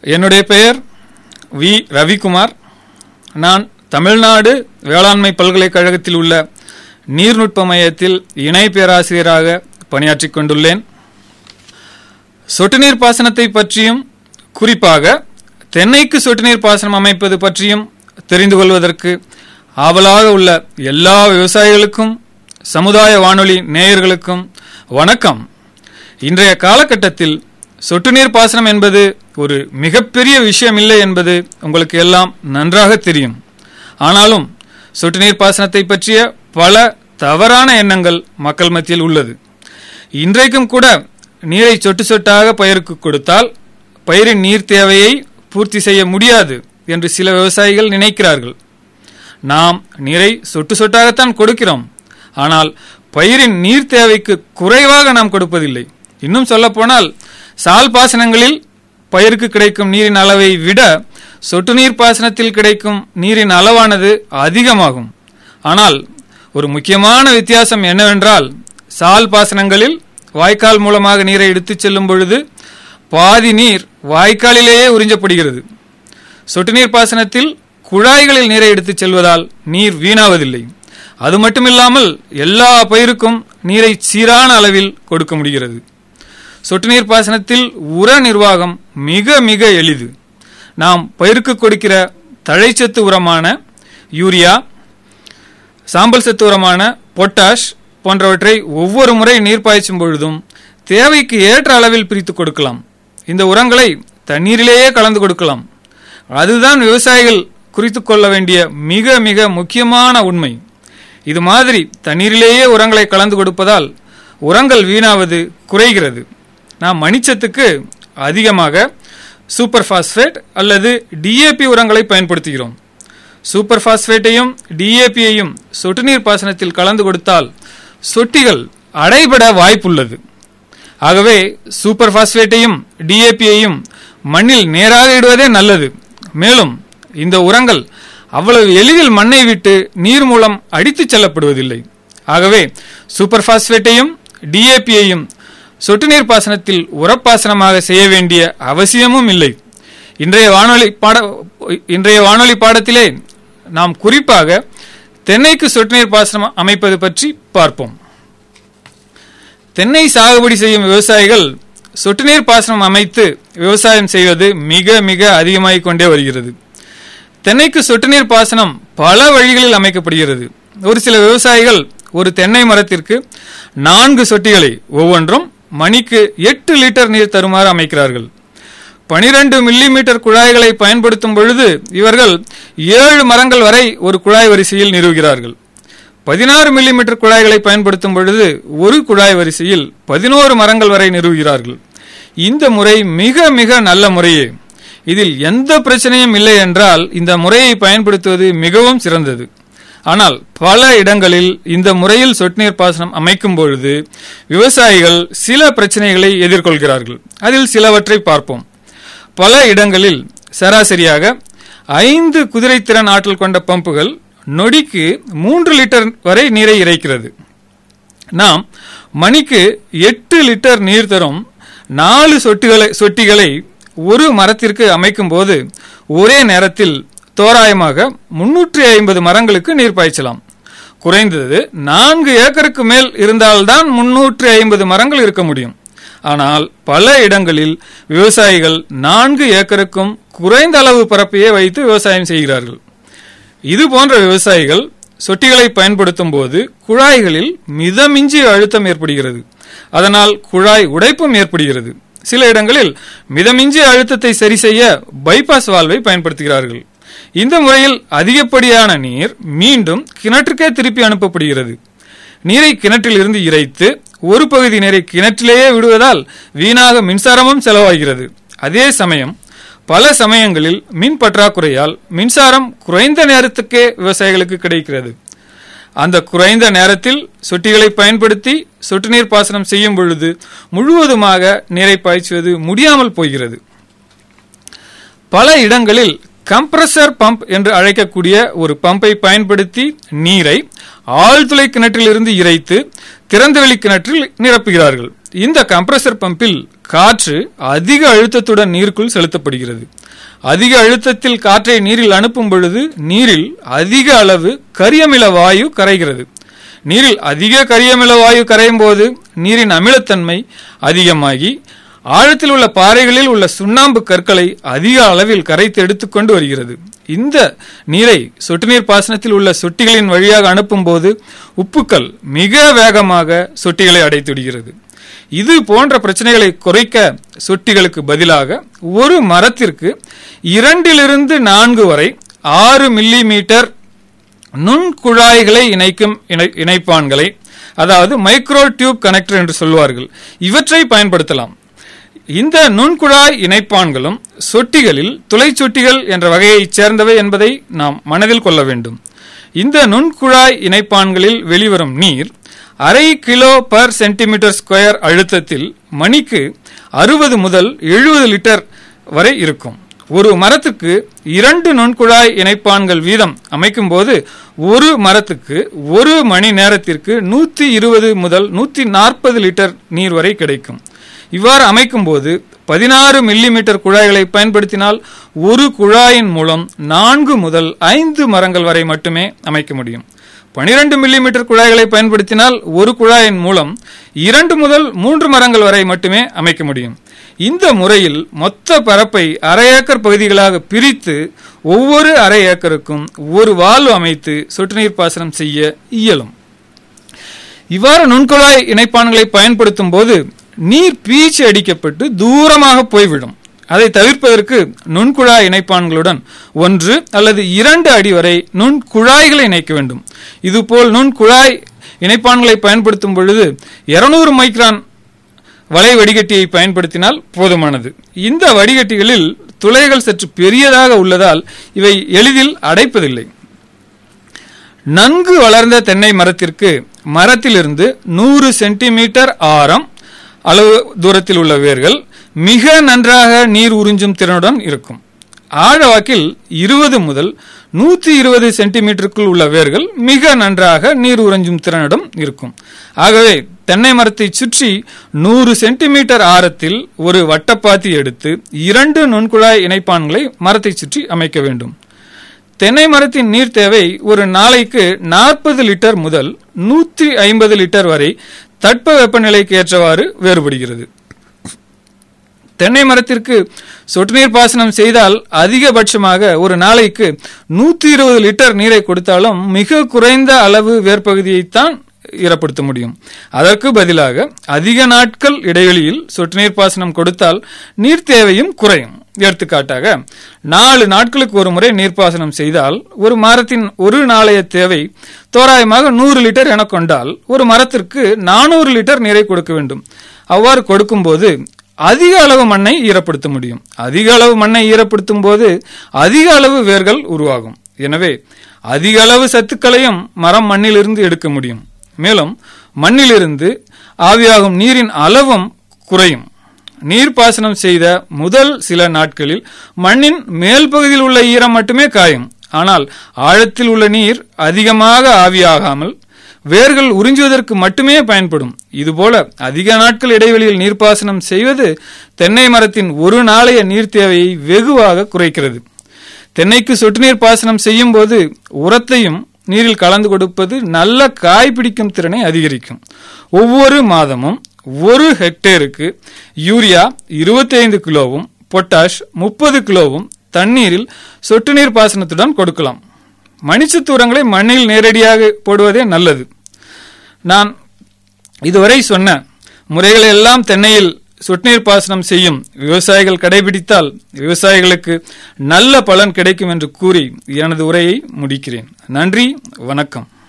என்னுடைய பெயர் வி ரவிக்குமார் நான் தமிழ்நாடு வேளாண்மை பல்கலைக்கழகத்தில் உள்ள நீர்நுட்ப மையத்தில் இணை பேராசிரியராக பணியாற்றிக் கொண்டுள்ளேன் சொட்டு நீர் பாசனத்தை பற்றியும் குறிப்பாக தென்னைக்கு சொட்டு நீர் பாசனம் அமைப்பது பற்றியும் தெரிந்து கொள்வதற்கு ஆவலாக உள்ள எல்லா விவசாயிகளுக்கும் சமுதாய வானொலி நேயர்களுக்கும் வணக்கம் இன்றைய காலகட்டத்தில் சொட்டு நீர் பாசனம் என்பது ஒரு மிகப்பெரிய விஷயம் இல்லை என்பது உங்களுக்கு எல்லாம் நன்றாக தெரியும் ஆனாலும் சொட்டு நீர் பாசனத்தை பற்றிய பல தவறான எண்ணங்கள் மக்கள் மத்தியில் உள்ளது இன்றைக்கும் கூட நீரை சொட்டு சொட்டாக பயிருக்கு கொடுத்தால் பயிரின் நீர் தேவையை பூர்த்தி செய்ய முடியாது என்று சில விவசாயிகள் நினைக்கிறார்கள் நாம் நீரை சொட்டு சொட்டாகத்தான் கொடுக்கிறோம் ஆனால் பயிரின் நீர் தேவைக்கு குறைவாக நாம் கொடுப்பதில்லை இன்னும் சொல்லப்போனால் சால் பாசனங்களில் பயிருக்கு கிடைக்கும் நீரின் அளவை விட சொட்டு நீர் பாசனத்தில் கிடைக்கும் நீரின் அளவானது அதிகமாகும் ஆனால் ஒரு முக்கியமான வித்தியாசம் என்னவென்றால் சால் பாசனங்களில் வாய்க்கால் மூலமாக நீரை எடுத்துச் செல்லும் பொழுது பாதி நீர் வாய்க்காலிலேயே உறிஞ்சப்படுகிறது சொட்டு நீர் பாசனத்தில் குழாய்களில் நீரை எடுத்துச் செல்வதால் நீர் வீணாவதில்லை அது மட்டுமில்லாமல் எல்லா பயிருக்கும் நீரை சீரான அளவில் கொடுக்க முடிகிறது சொட்டு நீர் பாசனத்தில் உர நிர்வாகம் மிக மிக எளிது நாம் பயிருக்கு கொடுக்கிற தழைச்சத்து உரமான யூரியா சாம்பல் சத்து உரமான பொட்டாஷ் போன்றவற்றை ஒவ்வொரு முறை நீர் பாய்ச்சும் பொழுதும் தேவைக்கு ஏற்ற அளவில் பிரித்து கொடுக்கலாம் இந்த உரங்களை தண்ணீரிலேயே கலந்து கொடுக்கலாம் அதுதான் விவசாயிகள் குறித்து கொள்ள வேண்டிய மிக மிக முக்கியமான உண்மை இது மாதிரி தண்ணீரிலேயே உரங்களை கலந்து கொடுப்பதால் உரங்கள் வீணாவது குறைகிறது நாம் மணிச்சத்துக்கு அதிகமாக சூப்பர் பாஸ்பேட் அல்லது டிஏபி உரங்களை பயன்படுத்துகிறோம் சூப்பர் பாஸ்பேட்டையும் டிஏபியையும் சொட்டு நீர் பாசனத்தில் கலந்து கொடுத்தால் சொட்டிகள் அடைபட வாய்ப்புள்ளது ஆகவே சூப்பர் பாஸ்பேட்டையும் டிஏபியையும் மண்ணில் நேராக இடுவதே நல்லது மேலும் இந்த உரங்கள் அவ்வளவு எளிதில் மண்ணை விட்டு நீர் மூலம் அடித்துச் செல்லப்படுவதில்லை ஆகவே சூப்பர் பாஸ்பேட்டையும் டிஏபியையும் சொட்டு நீர் பாசனத்தில் உரப்பாசனமாக செய்ய வேண்டிய அவசியமும் இல்லை இன்றைய வானொலி பாட இன்றைய வானொலி பாடத்திலே நாம் குறிப்பாக தென்னைக்கு சொட்டு நீர் பாசனம் அமைப்பது பற்றி பார்ப்போம் தென்னை சாகுபடி செய்யும் விவசாயிகள் சொட்டு நீர் பாசனம் அமைத்து விவசாயம் செய்வது மிக மிக அதிகமாகிக் கொண்டே வருகிறது தென்னைக்கு சொட்டு நீர் பாசனம் பல வழிகளில் அமைக்கப்படுகிறது ஒரு சில விவசாயிகள் ஒரு தென்னை மரத்திற்கு நான்கு சொட்டிகளை ஒவ்வொன்றும் மணிக்கு எட்டு லிட்டர் நீர் தருமாறு அமைக்கிறார்கள் பனிரெண்டு மில்லி மீட்டர் குழாய்களை பயன்படுத்தும் பொழுது இவர்கள் ஏழு மரங்கள் வரை ஒரு குழாய் வரிசையில் நிறுவுகிறார்கள் பதினாறு மில்லி மீட்டர் குழாய்களை பயன்படுத்தும் பொழுது ஒரு குழாய் வரிசையில் பதினோரு மரங்கள் வரை நிறுவுகிறார்கள் இந்த முறை மிக மிக நல்ல முறையே இதில் எந்த பிரச்சனையும் இல்லை என்றால் இந்த முறையை பயன்படுத்துவது மிகவும் சிறந்தது ஆனால் பல இடங்களில் இந்த முறையில் சொட்டு நீர் பாசனம் அமைக்கும் பொழுது விவசாயிகள் சில பிரச்சனைகளை எதிர்கொள்கிறார்கள் அதில் சிலவற்றை பார்ப்போம் பல இடங்களில் சராசரியாக ஐந்து குதிரைத்திறன் ஆற்றல் கொண்ட பம்புகள் நொடிக்கு மூன்று லிட்டர் வரை நீரை இறைக்கிறது நாம் மணிக்கு எட்டு லிட்டர் நீர் தரும் நாலு சொட்டுகளை சொட்டிகளை ஒரு மரத்திற்கு அமைக்கும் போது ஒரே நேரத்தில் தோராயமாக முன்னூற்றி ஐம்பது மரங்களுக்கு நீர் பாய்ச்சலாம் குறைந்தது நான்கு ஏக்கருக்கு மேல் இருந்தால்தான் முன்னூற்றி ஐம்பது மரங்கள் இருக்க முடியும் ஆனால் பல இடங்களில் விவசாயிகள் நான்கு ஏக்கருக்கும் குறைந்த அளவு பரப்பையே வைத்து விவசாயம் செய்கிறார்கள் இது போன்ற விவசாயிகள் சொட்டிகளை பயன்படுத்தும் போது குழாய்களில் மிதமிஞ்சிய அழுத்தம் ஏற்படுகிறது அதனால் குழாய் உடைப்பும் ஏற்படுகிறது சில இடங்களில் மிதமிஞ்சிய அழுத்தத்தை சரி செய்ய பைபாஸ் வால்வை பயன்படுத்துகிறார்கள் இந்த முறையில் அதிகப்படியான நீர் மீண்டும் கிணற்றுக்கே திருப்பி அனுப்பப்படுகிறது நீரை கிணற்றில் இருந்து இறைத்து ஒரு பகுதி நீரை கிணற்றிலேயே விடுவதால் வீணாக மின்சாரமும் செலவாகிறது அதே சமயம் பல சமயங்களில் மின் பற்றாக்குறையால் மின்சாரம் குறைந்த நேரத்துக்கே விவசாயிகளுக்கு கிடைக்கிறது அந்த குறைந்த நேரத்தில் சொட்டிகளை பயன்படுத்தி சொட்டு நீர் பாசனம் செய்யும் பொழுது முழுவதுமாக நீரை பாய்ச்சுவது முடியாமல் போகிறது பல இடங்களில் கம்ப்ரஸர் பம்ப் என்று அழைக்கக்கூடிய ஒரு பம்பை பயன்படுத்தி நீரை ஆழ்துளை கிணற்றிலிருந்து இறைத்து திறந்தவெளி கிணற்றில் நிரப்புகிறார்கள் இந்த கம்ப்ரஸர் பம்பில் காற்று அதிக அழுத்தத்துடன் நீருக்குள் செலுத்தப்படுகிறது அதிக அழுத்தத்தில் காற்றை நீரில் அனுப்பும் பொழுது நீரில் அதிக அளவு கரியமில வாயு கரைகிறது நீரில் அதிக கரியமில வாயு கரையும் போது நீரின் அமிலத்தன்மை அதிகமாகி ஆழத்தில் உள்ள பாறைகளில் உள்ள சுண்ணாம்பு கற்களை அதிக அளவில் கரைத்து எடுத்துக்கொண்டு வருகிறது இந்த நீரை சொட்டு நீர் பாசனத்தில் உள்ள சொட்டிகளின் வழியாக அனுப்பும் போது உப்புக்கள் மிக வேகமாக சொட்டிகளை அடைத்துவிடுகிறது இது போன்ற பிரச்சனைகளை குறைக்க சொட்டிகளுக்கு பதிலாக ஒரு மரத்திற்கு இரண்டிலிருந்து நான்கு வரை ஆறு மில்லி மீட்டர் நுண்குழாய்களை இணைக்கும் இணை- இணைப்பான்களை அதாவது மைக்ரோ டியூப் கனெக்டர் என்று சொல்வார்கள் இவற்றை பயன்படுத்தலாம் இந்த நுண்குழாய் இணைப்பான்களும் சொட்டிகளில் துளை சொட்டிகள் என்ற வகையைச் சேர்ந்தவை என்பதை நாம் மனதில் கொள்ள வேண்டும் இந்த நுண்குழாய் இணைப்பான்களில் வெளிவரும் நீர் அரை கிலோ பர் சென்டிமீட்டர் ஸ்கொயர் அழுத்தத்தில் மணிக்கு அறுபது முதல் எழுபது லிட்டர் வரை இருக்கும் ஒரு மரத்துக்கு இரண்டு நுண்குழாய் இணைப்பான்கள் வீதம் அமைக்கும் போது ஒரு மரத்துக்கு ஒரு மணி நேரத்திற்கு நூற்றி இருபது முதல் நூற்றி நாற்பது லிட்டர் நீர் வரை கிடைக்கும் இவ்வாறு அமைக்கும் போது பதினாறு மில்லிமீட்டர் குழாய்களை பயன்படுத்தினால் ஒரு குழாயின் மூலம் நான்கு முதல் ஐந்து மரங்கள் வரை மட்டுமே அமைக்க முடியும் பனிரெண்டு மில்லிமீட்டர் குழாய்களை பயன்படுத்தினால் ஒரு குழாயின் மூலம் இரண்டு முதல் மூன்று மரங்கள் வரை மட்டுமே அமைக்க முடியும் இந்த முறையில் மொத்த பரப்பை அரை ஏக்கர் பகுதிகளாக பிரித்து ஒவ்வொரு அரை ஏக்கருக்கும் ஒரு வால்வு அமைத்து சொட்டு நீர் பாசனம் செய்ய இயலும் இவ்வாறு நுண்குழாய் இணைப்பான்களை பயன்படுத்தும் போது நீர் பீச்சு அடிக்கப்பட்டு தூரமாக போய்விடும் அதை தவிர்ப்பதற்கு நுண்குழாய் இணைப்பான்களுடன் ஒன்று அல்லது இரண்டு அடி வரை நுண்குழாய்களை இணைக்க வேண்டும் இதுபோல் நுண்குழாய் இணைப்பான்களை பயன்படுத்தும் பொழுது 200 மைக்ரான் வலை வடிகட்டியை பயன்படுத்தினால் போதுமானது இந்த வடிகட்டிகளில் துளைகள் சற்று பெரியதாக உள்ளதால் இவை எளிதில் அடைப்பதில்லை நன்கு வளர்ந்த தென்னை மரத்திற்கு மரத்திலிருந்து நூறு சென்டிமீட்டர் ஆரம் அளவு தூரத்தில் உள்ள வேர்கள் மிக நன்றாக நீர் உறிஞ்சும் திறனுடன் இருக்கும் ஆழவாக்கில் இருபது முதல் நூற்றி இருபது சென்டிமீட்டருக்குள் உள்ள வேர்கள் மிக நன்றாக நீர் உறிஞ்சும் திறனுடன் இருக்கும் ஆகவே தென்னை மரத்தை சுற்றி நூறு சென்டிமீட்டர் ஆரத்தில் ஒரு வட்டப்பாத்தி எடுத்து இரண்டு நுண்குழாய் இணைப்பான்களை மரத்தை சுற்றி அமைக்க வேண்டும் தென்னை மரத்தின் நீர் தேவை ஒரு நாளைக்கு நாற்பது லிட்டர் முதல் நூற்றி ஐம்பது லிட்டர் வரை தட்ப வெப்பநிலைக்கு ஏற்றவாறு வேறுபடுகிறது தென்னை மரத்திற்கு சொட்டு நீர் பாசனம் செய்தால் அதிகபட்சமாக ஒரு நாளைக்கு நூற்றி இருபது லிட்டர் நீரை கொடுத்தாலும் மிக குறைந்த அளவு வேர்ப்பகுதியைத்தான் ஈரப்படுத்த முடியும் அதற்கு பதிலாக அதிக நாட்கள் இடைவெளியில் சொட்டு நீர் பாசனம் கொடுத்தால் நீர் தேவையும் குறையும் எடுத்துக்காட்டாக நாலு நாட்களுக்கு ஒரு முறை நீர்ப்பாசனம் செய்தால் ஒரு மரத்தின் ஒரு நாளைய தேவை தோராயமாக நூறு லிட்டர் என கொண்டால் ஒரு மரத்திற்கு நானூறு லிட்டர் நீரை கொடுக்க வேண்டும் அவ்வாறு கொடுக்கும்போது அதிக அளவு மண்ணை ஈரப்படுத்த முடியும் அதிக அளவு மண்ணை ஈரப்படுத்தும் போது அதிக அளவு வேர்கள் உருவாகும் எனவே அதிக அளவு சத்துக்களையும் மரம் மண்ணிலிருந்து எடுக்க முடியும் மேலும் மண்ணிலிருந்து ஆவியாகும் நீரின் அளவும் குறையும் நீர்ப்பாசனம் செய்த முதல் சில நாட்களில் மண்ணின் மேல் பகுதியில் உள்ள ஈரம் மட்டுமே காயும் ஆனால் ஆழத்தில் உள்ள நீர் அதிகமாக ஆவியாகாமல் வேர்கள் உறிஞ்சுவதற்கு மட்டுமே பயன்படும் இதுபோல அதிக நாட்கள் இடைவெளியில் நீர்ப்பாசனம் செய்வது தென்னை மரத்தின் ஒரு நாளைய நீர் தேவையை வெகுவாக குறைக்கிறது தென்னைக்கு சொட்டு நீர் பாசனம் செய்யும் போது உரத்தையும் நீரில் கலந்து கொடுப்பது நல்ல காய் பிடிக்கும் திறனை அதிகரிக்கும் ஒவ்வொரு மாதமும் ஒரு ஹெக்டேருக்கு யூரியா 25 கிலோவும் பொட்டாஷ் முப்பது கிலோவும் தண்ணீரில் சொட்டு நீர் பாசனத்துடன் கொடுக்கலாம் மணிச்சத்து உரங்களை மண்ணில் நேரடியாக போடுவதே நல்லது நான் இதுவரை சொன்ன முறைகளை எல்லாம் தென்னையில் சொட்டுநீர் பாசனம் செய்யும் விவசாயிகள் கடைபிடித்தால் விவசாயிகளுக்கு நல்ல பலன் கிடைக்கும் என்று கூறி எனது உரையை முடிக்கிறேன் நன்றி வணக்கம்